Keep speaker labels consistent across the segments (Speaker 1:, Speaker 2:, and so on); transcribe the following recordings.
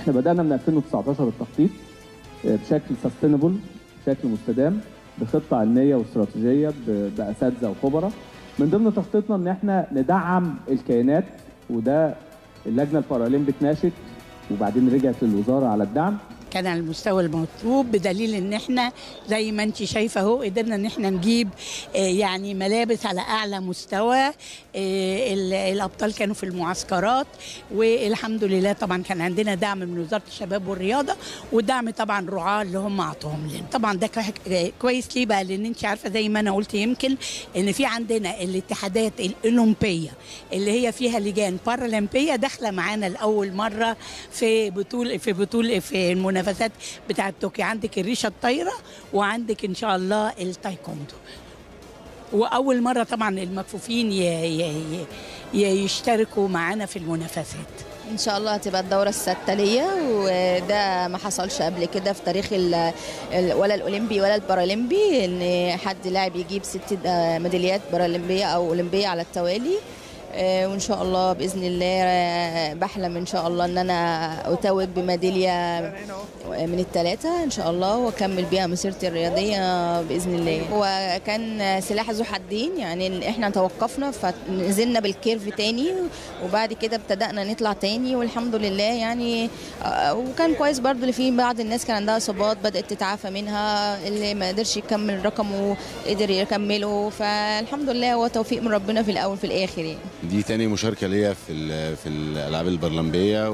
Speaker 1: احنا بدانا من 2019 التخطيط آه، بشكل سستينبل بشكل مستدام بخطه علميه واستراتيجيه ب- باساتذه وخبراء من ضمن تخطيطنا ان احنا ندعم الكيانات وده اللجنه البارالمبيك ناشت وبعدين رجعت للوزاره على الدعم
Speaker 2: كان على المستوى المطلوب بدليل ان احنا زي ما انت شايفه اهو قدرنا ان احنا نجيب آه، يعني ملابس على اعلى مستوى آه، ال- الابطال كانوا في المعسكرات والحمد لله طبعا كان عندنا دعم من وزاره الشباب والرياضه ودعم طبعا رعاه اللي هم اعطوهم لنا طبعا ده كوي- كويس ليه بقى لان انت عارفه زي ما انا قلت يمكن ان في عندنا الاتحادات الاولمبيه اللي هي فيها لجان بارالمبيه داخله معانا لاول مره في بطول في بطول في المنافسات بتاعه طوكيو عندك الريشه الطايره وعندك ان شاء الله التايكوندو واول مره طبعا المكفوفين ي- ي- ي- يشتركوا معانا في المنافسات
Speaker 3: ان شاء الله هتبقى الدوره السادسه ليا وده ما حصلش قبل كده في تاريخ ال ال ولا الاولمبي ولا البارالمبي ان حد لاعب يجيب ست آه، ميداليات بارالمبيه او اولمبيه على التوالي آه، وان شاء الله باذن الله آه، بحلم ان شاء الله ان انا اتوج بميداليه من الثلاثه ان شاء الله واكمل بيها مسيرتي الرياضيه باذن الله هو كان سلاح ذو حدين يعني احنا توقفنا فنزلنا بالكيرف تاني وبعد كده ابتدأنا نطلع تاني والحمد لله يعني آه، وكان كويس برضو اللي في بعض الناس كان عندها اصابات بدأت تتعافى منها اللي ما قدرش يكمل رقمه قدر يكمله فالحمد لله هو توفيق من ربنا في الاول في الاخر يعني
Speaker 4: دي تاني مشاركة ليا في ال- في الألعاب البرلمبية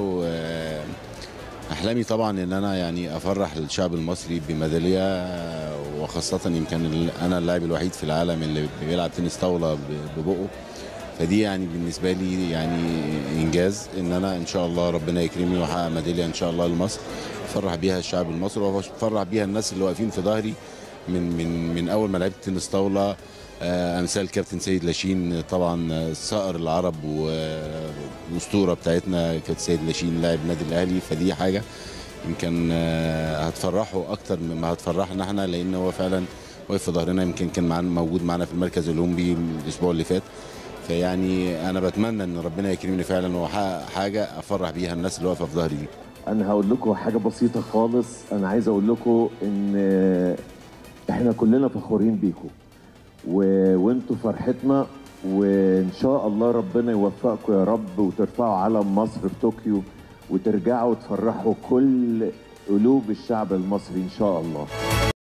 Speaker 4: وأحلامي طبعا إن أنا يعني أفرح الشعب المصري بميدالية وخاصة يمكن ال- أنا اللاعب الوحيد في العالم اللي بيلعب تنس طاولة ب- ببقه فدي يعني بالنسبة لي يعني إنجاز إن أنا إن شاء الله ربنا يكرمني وأحقق ميدالية إن شاء الله لمصر أفرح بيها الشعب المصري وأفرح بيها الناس اللي واقفين في ظهري من من من أول ما لعبت تنس طاولة آه، امثال كابتن سيد لاشين طبعا آه، صقر العرب و- والاسطوره بتاعتنا كابتن سيد لاشين لاعب النادي الاهلي فدي حاجه يمكن آه، هتفرحه اكتر مما هتفرحنا احنا لان هو فعلا واقف في ظهرنا يمكن كان معانا موجود معانا في المركز الاولمبي الاسبوع اللي فات فيعني انا بتمنى ان ربنا يكرمني فعلا واحقق حاجه افرح بيها الناس اللي واقفه في ظهري دي
Speaker 5: انا هقول لكم حاجه بسيطه خالص انا عايز اقول لكم ان احنا كلنا فخورين بيكم و... وانتوا فرحتنا وان شاء الله ربنا يوفقكم يا رب وترفعوا علم مصر في طوكيو وترجعوا تفرحوا كل قلوب الشعب المصري ان شاء الله